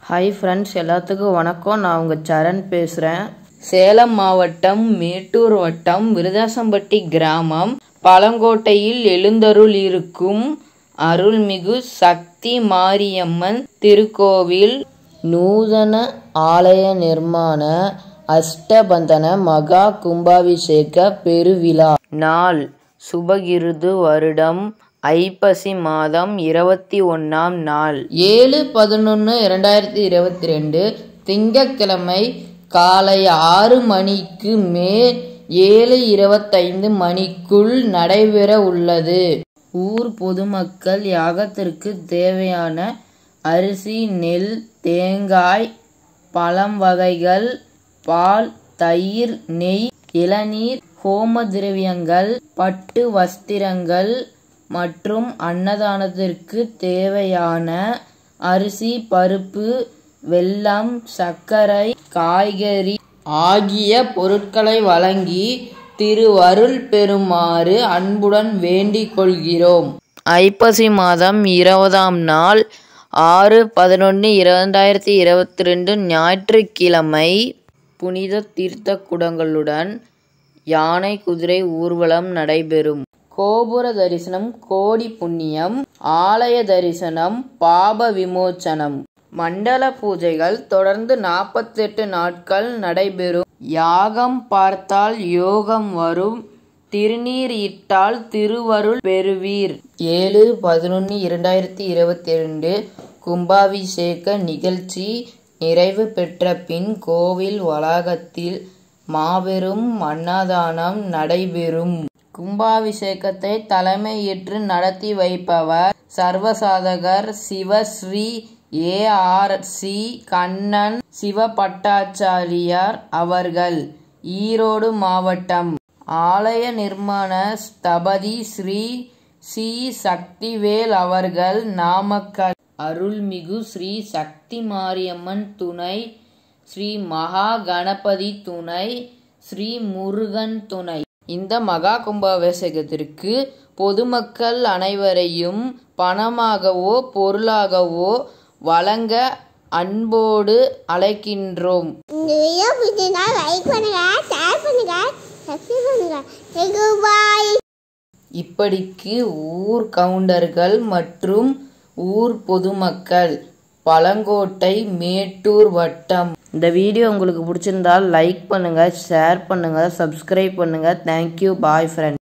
hi friends எல்லாத்துக்கும் வணக்கம் நான் உங்கள் சரண் பேசுகிறேன் சேலம் மாவட்டம் மேட்டூர் வட்டம் விருதாசம்பட்டி கிராமம் பழங்கோட்டையில் எழுந்தருள் இருக்கும் அருள்மிகு சக்தி மாரியம்மன் திருக்கோவில் நூதன ஆலய நிர்மாண அஷ்டபந்தன மகா கும்பாபிஷேக பெருவிழா நாள் சுபகிருது வருடம் ஐப்பசி மாதம் இருபத்தி ஒன்றாம் நாள் ஏழு பதினொன்று இரண்டாயிரத்தி இருபத்தி ரெண்டு திங்கட்கிழமை காலை ஆறு மணிக்கு மேல் ஏழு இருபத்தைந்து மணிக்குள் நடைபெற உள்ளது ஊர் பொதுமக்கள் யாகத்திற்கு தேவையான அரிசி நெல் தேங்காய் பழம் வகைகள் பால் தயிர் நெய் இளநீர் ஹோம திரவியங்கள் பட்டு வஸ்திரங்கள் மற்றும் அன்னதானத்திற்கு தேவையான அரிசி பருப்பு வெல்லம் சர்க்கரை காய்கறி ஆகிய பொருட்களை வழங்கி திருவருள் பெறுமாறு அன்புடன் வேண்டிக் கொள்கிறோம் ஐப்பசி மாதம் இருபதாம் நாள் ஆறு பதினொன்று இரண்டாயிரத்தி இருபத்தி ரெண்டு ஞாயிற்றுக்கிழமை புனித தீர்த்த குடங்களுடன் யானை குதிரை ஊர்வலம் நடைபெறும் கோபுர தரிசனம் கோடி புண்ணியம் ஆலய தரிசனம் பாப விமோச்சனம் மண்டல பூஜைகள் தொடர்ந்து நாற்பத்தெட்டு நாட்கள் நடைபெறும் யாகம் பார்த்தால் யோகம் வரும் திருநீர் இட்டால் திருவருள் பெறுவீர் ஏழு பதினொன்று இரண்டாயிரத்தி இருபத்தி ரெண்டு கும்பாபிஷேக நிகழ்ச்சி நிறைவு பெற்ற பின் கோவில் வளாகத்தில் மாபெரும் அன்னதானம் நடைபெறும் கும்பாபிஷேகத்தை தலைமையேற்று நடத்தி வைப்பவர் சர்வசாதகர் Sivasri A R C Kannan Sivabhattacharyar அவர்கள் ஈரோடு மாவட்டம் ஆலய நிர்மாண ஸ்தபதி ஸ்ரீ சி சக்திவேல் அவர்கள் நாமக்கல் அருள்மிகு ஸ்ரீ சக்தி மாரியம்மன் துணை ஸ்ரீ மகா கணபதி துணை ஸ்ரீ முருகன் துணை இந்த மகா கும்பாபிஷேகத்திற்கு பொதுமக்கள் அனைவரையும் பணமாகவோ பொருளாகவோ வழங்க அன்போடு அழைக்கின்றோம் இந்த வீடியோ பிடிச்சிருந்தா லைக் பண்ணுங்க ஷேர் பண்ணுங்க சப்ஸ்கிரைப் பண்ணுங்க தேங்க்யூ பாய் இப்படிக்கு ஊர் கவுண்டர்கள் மற்றும் ஊர் பொதுமக்கள் பழங்கோட்டை மேட்டூர் வட்டம் இந்த வீடியோ உங்களுக்கு பிடிச்சிருந்தால் லைக் பண்ணுங்க ஷேர் பண்ணுங்க சப்ஸ்கிரைப் பண்ணுங்க தேங்க்யூ பாய் ஃப்ரெண்ட்